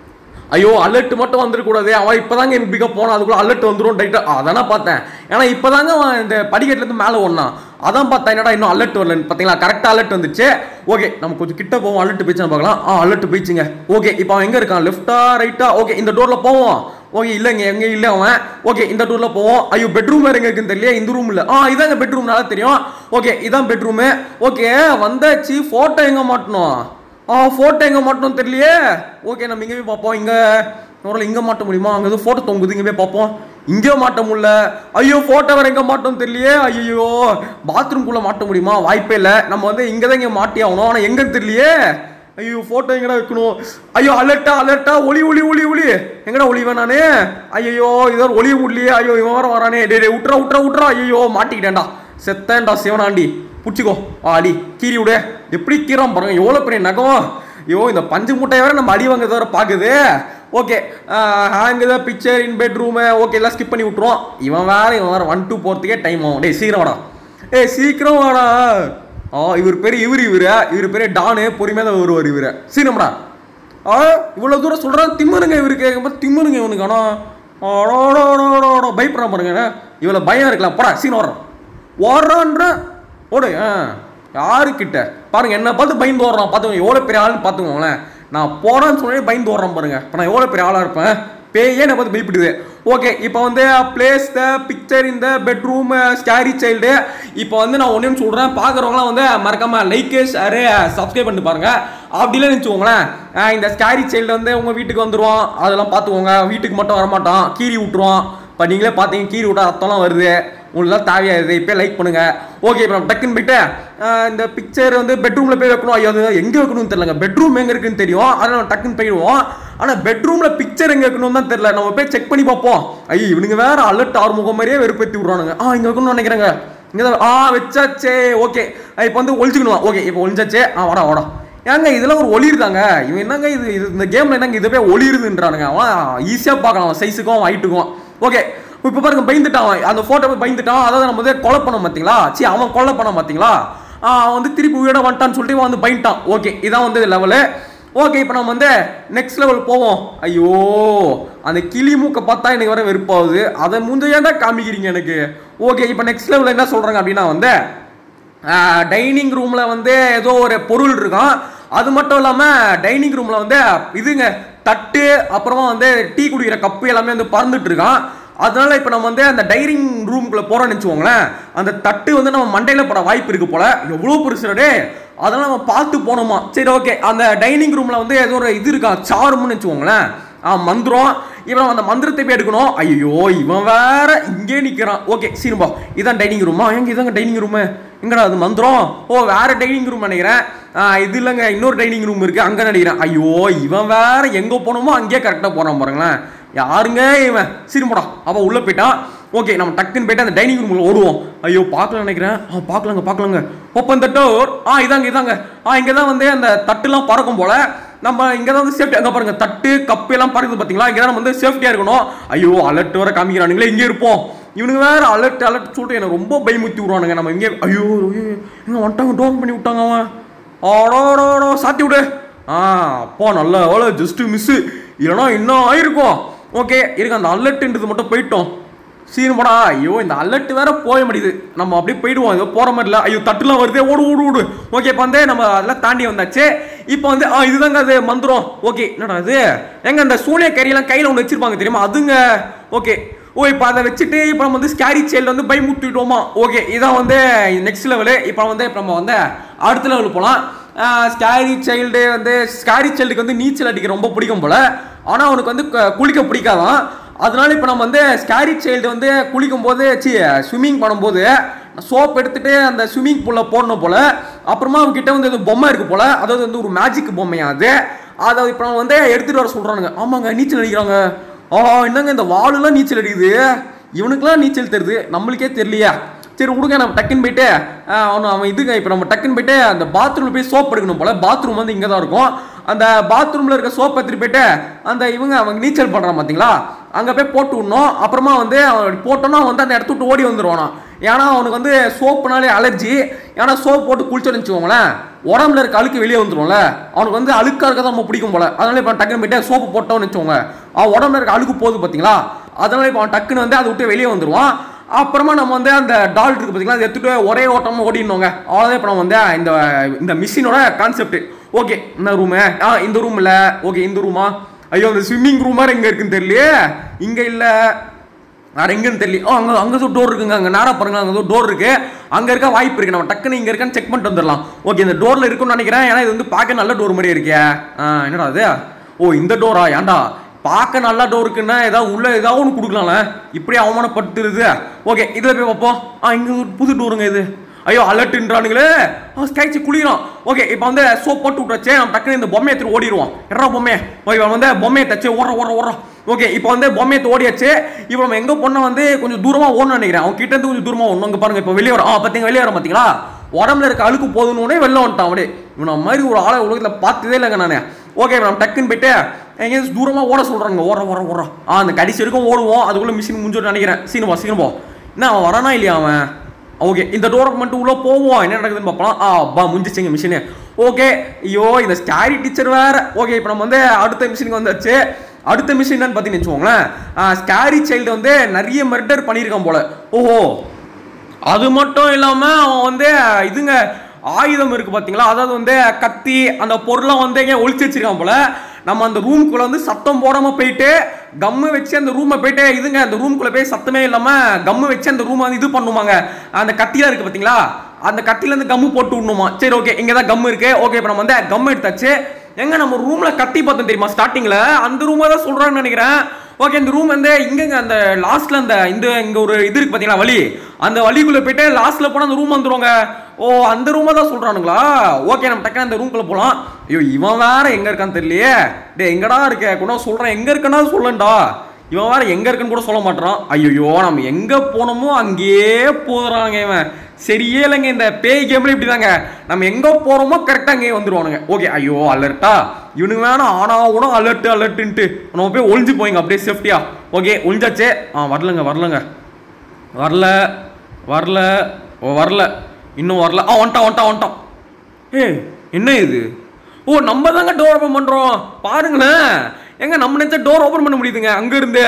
ஐயோ அலர்ட் மட்டும் வந்துடக்கூடாது அவன் இப்போதாங்க எனக்கு பிக போனான் அதுக்குள்ள அலர்ட் வந்துடும் டைட்டா அதானே பார்த்தேன் ஏன்னா இப்போதாங்க அவன் இந்த படிக்கட்டுலேருந்து மேலே ஓடனான் அதான் பார்த்தேன் என்னடா இன்னும் அலர்ட் வரலன்னு பார்த்தீங்களா கரெக்டாக அலர்ட் வந்துச்சு ஓகே நம்ம கொஞ்சம் கிட்ட போவோம் அலர்ட் போயிடுச்சு பார்க்கலாம் ஆ அலர்ட் போயிடுச்சுங்க ஓகே இப்போ அவன் எங்கே இருக்கான் லெஃப்டா ரைட்டா ஓகே இந்த டோரில் போவோம் ஓகே இல்லைங்க எங்க இல்லை அவன் ஓகே இந்த டூர்ல போவோம் ஐயோ பெட்ரூம் வேற எங்க இருக்குன்னு தெரியல இந்த ரூம்ல ஆ இதாங்க பெட்ரூம் நல்லா தெரியும் ஓகே இதான் பெட்ரூமு ஓகே வந்தாச்சு போட்டோ எங்க மாட்டணும் ஆ போட்டோ எங்க மாட்டணும் தெரியலையே ஓகே நம்ம இங்க போய் பார்ப்போம் இங்க ஒரு இங்க மாட்ட முடியுமா அங்க ஏதோ போட்டோ தொங்குது இங்க போய் பார்ப்போம் இங்கே மாட்ட முடியல ஐயோ போட்டோ வேற எங்க மாட்டோம் தெரியலையே ஐயோ பாத்ரூம்குள்ள மாட்ட முடியுமா வாய்ப்பே இல்லை நம்ம வந்து இங்க தான் இங்க மாட்டி ஆகணும் ஆனா எங்கன்னு தெரியலையே ஐயோ போட்டோ எங்கடா வைக்கணும் ஐயோ அலர்ட்டா அலர்ட்டா ஒளி ஒளி ஒளி ஒளி எங்கடா ஒளி வேணானே ஐயோ இதோ ஒளி முடியலையே ஐயோ இவன் வர வரானே டே டே விட்றா விட்றா விட்றா ஐயோ மாட்டிக்கிட்டேன்டா செத்தேன்டா சிவனாண்டி பிடிச்சிக்கோ ஆடி கீரி விடு எப்படி கீறான் பாருங்க எவ்வளோ பெரிய நகம் ஐயோ இந்த பஞ்சு முட்டையை வேற நம்ம அடி வாங்க தவிர பார்க்குது ஓகே ஹேங் தான் பிக்சர் இன் பெட்ரூமு ஓகே எல்லாம் ஸ்கிப் பண்ணி விட்ருவோம் இவன் வேற இவன் வேற ஒன் டூ போகிறதுக்கே டைம் ஆகும் டேய் சீக்கிரம் வாடா ஏய் சீக்கிரம் வாடா ஆ இவர் பேர் இவர் இவர் இவர் பேர் டானு பொறுமையாக தான் வருவார் இவர் சீனம்டா ஆ இவ்வளோ தூரம் சொல்கிறான் திம்முனுங்க இவருக்கு கேட்கும்போது திம்முனுங்க இவனுக்கு ஆனால் பயப்படுறான் பாருங்க இவ்வளோ பயம் இருக்கலாம் போடா சீன் வர்றான் ஓடுறான்ற ஓடு ஆ யாருக்கிட்ட பாருங்க என்ன பார்த்து பயந்து ஓடுறான் பார்த்துக்கோங்க எவ்வளோ பெரிய ஆள்னு பார்த்துக்கோங்களேன் நான் போறேன்னு சொல்லி பயந்து ஓடுறேன் பாருங்க இப்போ நான் எவ்வளோ பெரிய ஆளாக இருப்பேன் பேயே என்ன பார்த்து பயப்படுது ஓகே இப்போ வந்து பிளேஸ் த பிக்சர் இந்த பெட்ரூம் ஸ்கேரி சைல்டு இப்போ வந்து நான் ஒன்றையும் சொல்கிறேன் பார்க்குறவங்களாம் வந்து மறக்காம லைக் ஷேரு சப்ஸ்கிரைப் பண்ணிட்டு பாருங்க அப்படிலாம் வச்சுக்கோங்களேன் ஆஹ் இந்த ஸ்கேரி சைல்டு வந்து உங்கள் வீட்டுக்கு வந்துடுவான் அதெல்லாம் பார்த்துக்கோங்க வீட்டுக்கு மட்டும் வரமாட்டான் கீறி விட்டுருவான் இப்போ நீங்களே பார்த்தீங்க கீறி விட்டா ரத்தம்லாம் வருது உங்களுக்குலாம் தேவையாகுது இப்போ லைக் பண்ணுங்க ஓகே இப்போ நம்ம டக்குன்னு போயிட்டு ஆஹ் இந்த பிக்சர் வந்து பெட்ரூமில் போய் வைக்கணும் ஐயோ அது எங்கே வைக்கணும்னு தெரியலங்க பெட்ரூம் எங்கே இருக்குன்னு தெரியும் அதனால நம்ம டக்குன்னு போயிடுவோம் ஆனால் பெட்ரூமில் பிக்சர் எங்கே வைக்கணும்னு தான் தெரியல நம்ம போய் செக் பண்ணி பார்ப்போம் ஐயோ இவனுங்க வேற அலர்ட் ஆறுமுகம் மாதிரியே வெறுப்பேற்றி விட்றானுங்க ஆ இங்கே வைக்கணும்னு நினைக்கிறேங்க இங்கே தான் ஆ வச்சாச்சே ஓகே இப்போ வந்து ஒழிச்சுக்கணும் ஓகே இப்போ ஒழிச்சாச்சே ஆ வாடா வாடா ஏங்க இதெல்லாம் ஒரு ஒளி இருக்காங்க இவன் என்னங்க இது இது இந்த கேம்ல என்னங்க இது போய் ஒளிருதுன்றானுங்க அவன் ஈஸியாக பார்க்கலாம் அவன் சைஸுக்கும் ஹைட்டுக்கும் ஓகே இப்போ பாருங்க பயந்துட்டான் அவன். அந்த ஃபோட்டோ போய் பயந்துட்டான் அதாவது நம்ம வந்து கொலை பண்ணோம் பார்த்தீங்களா சி அவன் கொலை பண்ண பார்த்தீங்களா ஆ, அவன் வந்து திருப்பி உயிரோட வந்துட்டான்னு சொல்லிட்டு இவன் வந்து பயந்துட்டான் ஓகே இதான் வந்து லெவலு ஓகே இப்போ நம்ம வந்து நெக்ஸ்ட் லெவல் போவோம் ஐயோ அந்த கிளி மூக்கை பார்த்தா எனக்கு வர வெறுப்பாகுது அதை முந்தையாண்டா காமிக்கிறீங்க எனக்கு ஓகே இப்போ நெக்ஸ்ட் லெவலில் என்ன சொல்கிறாங்க அப்படின்னா வந்து டைனிங் ரூமில் வந்து ஏதோ ஒரு பொருள் இருக்கும் அது மட்டும் இல்லாமல் டைனிங் ரூமில் வந்து இதுங்க தட்டு அப்புறமா வந்து டீ குடிக்கிற கப்பு எல்லாமே வந்து பறந்துட்டு இருக்கான் அதனால இப்போ நம்ம வந்து அந்த டைனிங் ரூம்குள்ளே போகிறோம்னு வச்சுக்கோங்களேன் அந்த தட்டு வந்து நம்ம மண்டையில் பட வாய்ப்பு இருக்கு போல எவ்வளோ பெருசுடே அதெல்லாம் நம்ம பார்த்து போனோமா சரி ஓகே அந்த டைனிங் ரூமில் வந்து ஏதோ ஒரு இது இருக்கா சாரும்னு வச்சுக்கோங்களேன் ஆ மந்திரம் இவன் அந்த மந்திரத்தை போய் எடுக்கணும் ஐயோ இவன் வேற இங்கே நிற்கிறான் ஓகே சீனுபா இதான் டைனிங் ரூமா எங்க இதாங்க டைனிங் ரூமு எங்கடா அது மந்திரம் ஓ வேற டைனிங் ரூம் நினைக்கிறேன் ஆ, இது இல்லைங்க இன்னொரு டைனிங் ரூம் இருக்கு அங்கே நினைக்கிறேன் ஐயோ இவன் வேற எங்கே போனோமோ அங்கேயே கரெக்டாக போகிறான் பாருங்களேன் யாருங்க இவன் சீனுபடா அவன் உள்ளே போயிட்டான் ஓகே நம்ம டக்குன்னு போயிட்டு அந்த டைனிங் ரூமில் ஓடுவோம் ஐயோ பார்க்கல நினைக்கிறேன் ஆ பார்க்கலாங்க பார்க்கலாங்க ஓப்பன் த டோர் ஆ இதாங்க இதாங்க ஆ இங்கே தான் வந்து அந்த தட்டுலாம் பறக்கும் போல நம்ம இங்கே தான் வந்து சேஃப்டி அங்கே பாருங்க தட்டு கப்பு எல்லாம் பறக்குது பார்த்தீங்களா இங்கே தான் நம்ம வந்து சேஃப்டியாக இருக்கணும் ஐயோ அலர்ட் வர காமிக்கிறானுங்களே இங்கே இருப்போம் இவனுங்க வேற அலர்ட் அலர்ட் சொல்லிட்டு எனக்கு ரொம்ப பயமுத்தி விடுவானுங்க நம்ம இங்கே ஐயோ ஐயோ இங்கே வந்துட்டாங்க டோர் பண்ணி விட்டாங்க அவன் ஆடோடோ சாத்தி விடு ஆ அப்போ நல்ல எவ்வளோ ஜஸ்ட்டு மிஸ்ஸு இல்லைனா இன்னும் ஆயிருக்கும் ஓகே இருக்கு அந்த அலர்ட்ன்றது மட்டும் போயிட்டோம் சீனுமாடா ஐயோ இந்த அலர்ட் வேற போக முடியுது நம்ம அப்படியே போயிடுவோம் ஏதோ போற மாதிரி இல்லை ஐயோ தட்டுலாம் வருதே ஓடு ஓடு ஓடு ஓகே இப்போ வந்து நம்ம அதெல்லாம் தாண்டி வந்தாச்சு இப்போ வந்து ஆ இதுதாங்க அது மந்திரம் ஓகே என்னடா அது எங்க அந்த சூனிய கறியெல்லாம் கையில் ஒன்று வச்சிருப்பாங்க தெரியுமா அதுங்க ஓகே ஓ இப்போ அதை வச்சுட்டு இப்போ நம்ம வந்து ஸ்கேரி சைல்டு வந்து பயமுத்திட்டோமா ஓகே இதான் வந்து நெக்ஸ்ட் லெவலு இப்போ வந்து இப்போ நம்ம வந்து அடுத்த லெவல் போகலாம் ஸ்கேரி சைல்டு வந்து ஸ்கேரி சைல்டுக்கு வந்து நீச்சல் அடிக்க ரொம்ப பிடிக்கும் போல ஆனால் அவனுக்கு வந்து க- குளிக்க பிடிக்காதான் அதனால இப்போ நம்ம வந்து ஸ்கேரி சைல்டு வந்து குளிக்கும் போது சி ஸ்விம்மிங் பண்ணும்போது சோப் எடுத்துட்டு அந்த ஸ்விம்மிங் பூலில் போடணும் போல அப்புறமா அவங்க கிட்ட வந்து ஏதோ பொம்மை இருக்கு போல அதாவது வந்து ஒரு மேஜிக் பொம்மையா அது அதை இப்போ நம்ம வந்து எடுத்துட்டு வர சொல்றானுங்க ஆமாங்க நீச்சல் அடிக்கிறாங்க ஆ என்னங்க இந்த வாளுலாம் நீச்சல் அடிக்குது இவனுக்குலாம் நீச்சல் தெரியுது நம்மளுக்கே தெரியலையா சரி விடுங்க நம்ம டக்குன்னு போயிட்டு ஆஹ் அவன் அவன் இதுங்க இப்போ நம்ம டக்குன்னு போயிட்டு அந்த பாத்ரூமில் போய் சோப் எடுக்கணும் போல பாத்ரூம் வந்து இங்கே தான் இருக்கும் அந்த பாத்ரூமில் இருக்க சோப் எடுத்துட்டு போயிட்டு அந்த இவங்க அவங்க நீச்சல் பண்ணுறான் பார்த்தீங்களா அங்கே போய் போட்டு விடணும் அப்புறமா வந்து அவன் போட்டோன்னா அவன் வந்து அந்த இடத்த விட்டு ஓடி வந்துடுவானா ஏன்னா அவனுக்கு வந்து சோப்புனாலே அலர்ஜி ஏன்னா சோப் போட்டு குளிச்சோன்னு வச்சுக்கோங்களேன் உடம்புல இருக்க அழுக்கு வெளியே வந்துரும்ல அவனுக்கு வந்து அழுக்கா இருக்க தான் ரொம்ப பிடிக்கும் போல அதனால இப்போ டக்குன்னு போயிட்டு சோப்பு போட்டோன்னு வச்சுக்கோங்க அவன் உடம்புல இருக்க அழுக்கு போகுது பார்த்தீங்களா அதனால இப்போ அவன் டக்குன்னு வந்து அதை விட்டு வெளியே வந்துருவான் அப்புறமா நம்ம வந்து அந்த டால் இருக்கு பார்த்தீங்களா அதை எடுத்துட்டு ஒரே ஓட்டமாக ஓடினோங்க அவ்வளோதான் இப்போ நம்ம வந்து இந்த இந்த மிஷினோட கான்செப்ட் ஓகே இந்த ரூமு ஆ இந்த ரூம் இல்லை ஓகே இந்த ரூமா ஐயோ இந்த ஸ்விம்மிங் ரூம் மாதிரி எங்கே இருக்குன்னு தெரியலையே இங்கே இல்லை வேற எங்கன்னு தெரியல ஓ அங்கே அங்கே தான் டோர் இருக்குங்க அங்கே நேராக பாருங்க அங்கே டோர் இருக்கு அங்கே இருக்க வாய்ப்பு இருக்கு நம்ம டக்குன்னு இங்கே இருக்கான்னு செக் பண்ணிட்டு வந்துடலாம் ஓகே இந்த டோரில் இருக்குன்னு நினைக்கிறேன் ஏன்னா இது வந்து பார்க்க நல்ல டோர் மாதிரியே இருக்கே ஆ என்னடா அது ஓ இந்த டோரா ஏன்டா பார்க்க நல்ல டோர் இருக்குன்னா ஏதாவது உள்ள ஏதாவது ஒன்று கொடுக்கலாம்ல இப்படி அவமானப்படுத்துறது ஓகே இதில் போய் பார்ப்போம் ஆ இங்கே ஒரு புது டோருங்க இது ஐயோ அலர்ட்ன்றானுங்களே ஸ்கைச்சு குளிரும் ஓகே இப்போ வந்து சோப் போட்டு விட்டுறச்சு நம்ம டக்குனு இந்த பொம்மையை எடுத்துட்டு ஓடிடுவோம் எறா பொம்மையை ஓகே இவன் வந்து பொம்மையை தச்சு ஓடுற ஓடுற ஓடுற ஓகே இப்போ வந்து பொம்மையை எடுத்து ஓடியாச்சு இப்போ நம்ம எங்க பொண்ணை வந்து கொஞ்சம் தூரமா ஓடணும்னு நினைக்கிறேன் அவங்க கிட்ட இருந்து கொஞ்சம் தூரமா ஓடணும் இங்க பாருங்க இப்போ வெளியே வரும் ஆ பார்த்தீங்க வெளியே வர பார்த்தீங்களா உடம்புல இருக்க அழுக்கு போதுன்னு வெளில வந்துட்டான் அப்படியே இவனை மாதிரி ஒரு ஆளை உலகத்தில் பார்த்ததே இல்லைங்க நான் ஓகே நம்ம டக்குன்னு போயிட்டு எங்கேயாவது தூரமா ஓட சொல்றாங்க ஓடுற ஓடுற ஓடுற ஆ அந்த கடைசி வரைக்கும் ஓடுவோம் அதுக்குள்ள மிஷின் முடிஞ்சோன்னு நினைக்கிறேன் சீனு போ சீனு போ என்ன அவன் வரானா இல்லையா அவன் ஓகே இந்த டோருக்கு மட்டும் உள்ள போவோம் என்ன நடக்குதுன்னு பார்க்கலாம் ஆ பா முடிஞ்சிச்சுங்க மிஷினு ஓகே ஐயோ இந்த ஸ்டாரி டீச்சர் வேற ஓகே இப்போ நம்ம வந்து அடுத்த மிஷினுக்கு வந்தாச்சு அடுத்த மிஷின் என்னன்னு பார்த்தீங்கன்னு வச்சுக்கோங்களேன் ஸ்கேரி சைல்டு வந்து நிறைய மர்டர் பண்ணியிருக்கான் போல ஓஹோ அது மட்டும் இல்லாம அவன் வந்து இதுங்க ஆயுதம் இருக்கு பாத்தீங்களா அதாவது வந்து கத்தி அந்த பொருளை வந்து எங்க ஒளிச்சு வச்சிருக்கான் போல நம்ம அந்த ரூம்குள்ள வந்து சத்தம் போடாம போயிட்டு கம்மு வச்சு அந்த ரூமை போயிட்டு இதுங்க அந்த ரூம்குள்ள போய் சத்தமே இல்லாம கம்மு வச்சு அந்த ரூமை வந்து இது பண்ணுவாங்க அந்த கத்திலாம் இருக்கு பாத்தீங்களா அந்த கத்தில இருந்து கம்மு போட்டு விடணுமா சரி ஓகே இங்க தான் கம்மு இருக்கு ஓகே இப்போ நம்ம வந்து கம் எடுத்தாச்சு எங்க நம்ம ரூம்ல கத்தி பார்த்தோம் தெரியுமா ஸ்டார்டிங்ல அந்த ரூமை தான் சொல்றான்னு நினைக்கிறேன் ஓகே இந்த ரூம் வந்து இங்கங்க அந்த லாஸ்ட்ல அந்த இந்த இங்க ஒரு இது இருக்கு பாத்தீங்களா வழி அந்த வழிக்குள்ள போயிட்டு லாஸ்ட்ல போனா அந்த ரூம் வந்துருவாங்க ஓ அந்த ரூமை தான் சொல்றானுங்களா ஓகே நம்ம டக்குனு அந்த ரூம்குள்ள போலாம் ஐயோ இவன் வேற எங்க இருக்கான்னு தெரியலையே டேய் எங்கடா இருக்க கூட சொல்றேன் எங்க இருக்கனா சொல்லண்டா இவன் வேற எங்க இருக்குன்னு கூட சொல்ல மாட்டான் ஐயோ நம்ம எங்க போனோமோ அங்கேயே போறாங்க இவன் சரியே இல்லைங்க இந்த பேய் கேம்ல இப்படிதாங்க நம்ம எங்க போறோமோ கரெக்டா அங்கேயே வந்துருவானுங்க ஓகே ஐயோ அலர்ட்டா இவனுக்கு வேணா ஆனா கூட அலர்ட் அலர்ட்டுன்ட்டு நம்ம போய் ஒளிஞ்சு போயிங்க அப்படியே சேஃப்டியா ஓகே ஒளிஞ்சாச்சே ஆ வரலங்க வரலங்க வரல வரல ஓ வரல இன்னும் வரல ஆ வந்துட்டான் வந்துட்டான் வந்துட்டான் ஏய் என்ன இது ஓ நம்ம தாங்க டோர் ஓப்பன் பண்றோம் பாருங்களேன் எங்க நம்ம நினைச்ச டோர் ஓப்பன் பண்ண முடியுதுங்க அங்க இருந்து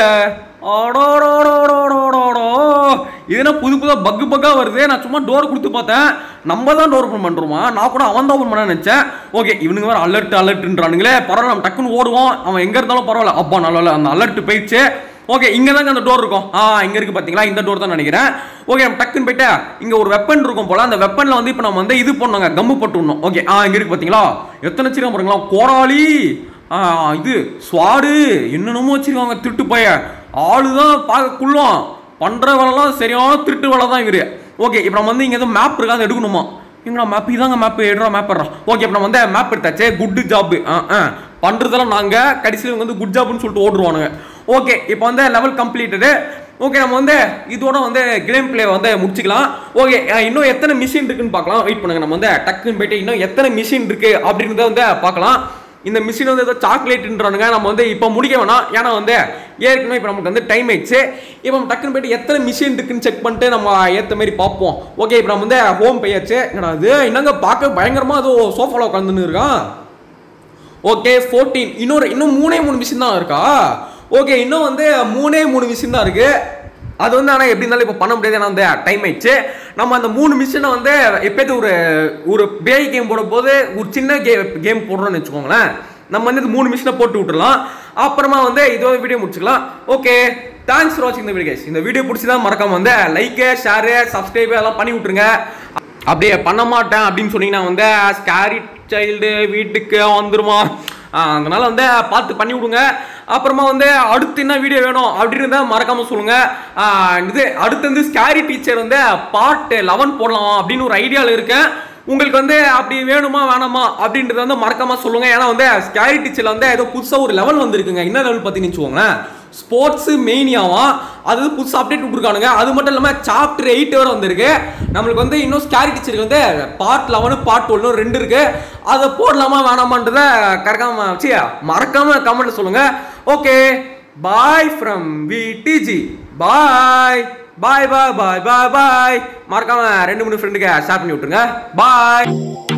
அடோடோடோடோடோடோ. இது என்ன புது புதுசா பக்கு பக்கா வருது நான் சும்மா டோர் கொடுத்து பார்த்தேன் நம்ம தான் டோர் ஓப்பன் பண்றோமா நான் கூட அவன் தான் ஓப்பன் பண்ண நினைச்சேன் ஓகே இவனுங்க வேற அலர்ட் அலர்ட்ன்றானுங்களே பரவாயில்ல நம்ம டக்குன்னு ஓடுவோம் அவன் எங்க இருந்தாலும் பரவாயில்ல அப்பா நல்ல அந்த அலர்ட் போயிடுச்சு ஓகே இங்க தாங்க அந்த டோர் இருக்கும் ஆ இங்க இருக்கு பாத்தீங்களா இந்த டோர் தான் நினைக்கிறேன் ஓகே நம்ம டக்குன்னு போயிட்டு இங்க ஒரு வெப்பன் இருக்கும் போல அந்த வெப்பன்ல வந்து இப்போ நம்ம வந்து இது பண்ணோங்க கம்மு போட்டு விடணும் ஓகே ஆ இங்க இருக்கு பாத்தீங்களா எத்தனை வச்சிருக்கான் பாருங்களா கோராளி ஆ இது ஸ்வாடு என்னென்னமோ வச்சிருக்காங்க திருட்டு பைய ஆளு தான் பார்க்க குள்ளம் பண்ற வேலைலாம் சரியான திருட்டு வேலை தான் இவரு ஓகே இப்போ நம்ம வந்து இங்க எதுவும் மேப் இருக்கா அதை எடுக்கணுமா எங்கடா மேப் இதாங்க மேப் எடுறா மேப் எடுறா ஓகே இப்போ நம்ம வந்து மேப் எடுத்தாச்சு குட் ஜாப் ஆ ஆ பண்றதெல்லாம் நாங்க கடைசியில் இவங்க வந்து குட் ஜாப்னு சொல்லிட்டு ஓடுருவானுங்க ஓகே இப்போ வந்து லெவல் கம்ப்ளீட்டடு ஓகே நம்ம வந்து இதோட வந்து கேம் பிளே வந்து முடிச்சுக்கலாம் ஓகே இன்னும் எத்தனை மிஷின் இருக்குன்னு பார்க்கலாம் வெயிட் பண்ணுங்க நம்ம வந்து டக்குன்னு போயிட்டு இன்னும் எத்தனை மிஷின் இருக்கு அப்படின்றத வந்து பார்க்கலாம் இந்த மிஷின் வந்து ஏதோ சாக்லேட்ன்றானுங்க நம்ம வந்து இப்போ முடிக்க வேணாம் ஏன்னா வந்து ஏற்கனவே இப்போ நமக்கு வந்து டைம் ஆயிடுச்சு இப்போ நம்ம டக்குன்னு போயிட்டு எத்தனை மிஷின் இருக்குன்னு செக் பண்ணிட்டு நம்ம ஏற்ற மாதிரி பார்ப்போம் ஓகே இப்போ நம்ம வந்து ஹோம் போயாச்சு என்னடா அது என்னங்க பார்க்க பயங்கரமா ஏதோ சோஃபாவில் உட்காந்துன்னு இருக்கான் ஓகே ஃபோர்டீன் இன்னொரு இன்னும் மூணே மூணு மிஷின் தான் இருக்கா ஓகே இன்னும் வந்து மூணே மூணு மிஷின் தான் இருக்கு அது வந்து ஆனால் எப்படி இருந்தாலும் இப்போ பண்ண முடியாது ஏன்னா வந்து டைம் ஆயிடுச்சு நம்ம அந்த மூணு மிஷினை வந்து எப்போது ஒரு ஒரு பேய் கேம் போடும் போது ஒரு சின்ன கே கேம் போடுறோம்னு வச்சுக்கோங்களேன் நம்ம வந்து இந்த மூணு மிஷினை போட்டு விட்டுறலாம் அப்புறமா வந்து இதோட வீடியோ முடிச்சுக்கலாம் ஓகே தேங்க்ஸ் ஃபார் வாட்சிங் இந்த வீடியோ guys. இந்த வீடியோ பிடிச்சதா மறக்காம வந்து லைக்கு ஷேரு சப்ஸ்கிரைபு எல்லாம் பண்ணி விட்டுருங்க அப்படியே பண்ண மாட்டேன் அப்படின்னு சொன்னீங்கன்னா வந்து ஸ்கேரி சைல்டு வீட்டுக்கு வந்துருமா ஆ, அதனால வந்து பார்த்து பண்ணி விடுங்க அப்புறமா வந்து அடுத்து என்ன வீடியோ வேணும் அப்படின்னு தான் மறக்காம சொல்லுங்க ஆ, இது அடுத்து வந்து ஸ்கேரி டீச்சர் வந்து பார்ட் லெவன் போடலாம் அப்படின்னு ஒரு ஐடியாவில் இருக்கேன் உங்களுக்கு வந்து அப்படி வேணுமா வேணாமா அப்படின்றத வந்து மறக்காம சொல்லுங்க ஏன்னா வந்து ஸ்கேரி டீச்சர்ல வந்து ஏதோ புதுசாக ஒரு லெவல் வந்திருக்குங்க என்ன லெவல் பார்த்தீங்கன்னு வச்சுக்கோங்களேன் ஸ்போர்ட்ஸ் மெயினியாவா அது வந்து புதுசு அப்டேட் விட்டுருக்கானுங்க அது மட்டும் இல்லாமல் சாப்டர் எயிட் வரை வந்திருக்கு நம்மளுக்கு வந்து இன்னும் ஸ்கேரி டீச்சருக்கு வந்து பார்ட் லெவனு பார்ட் ஒன்று ரெண்டு இருக்கு அதை போடலாமா வேணாமான்றத கறக்காம வச்சு மறக்காம கமெண்ட்ல சொல்லுங்க okay bye from VDG bye bye bye bye bye bye மறக்காம ரெண்டு மூணு ஃப்ரெண்டுக்கு ஷேர் பண்ணி விட்டுருங்க பாய்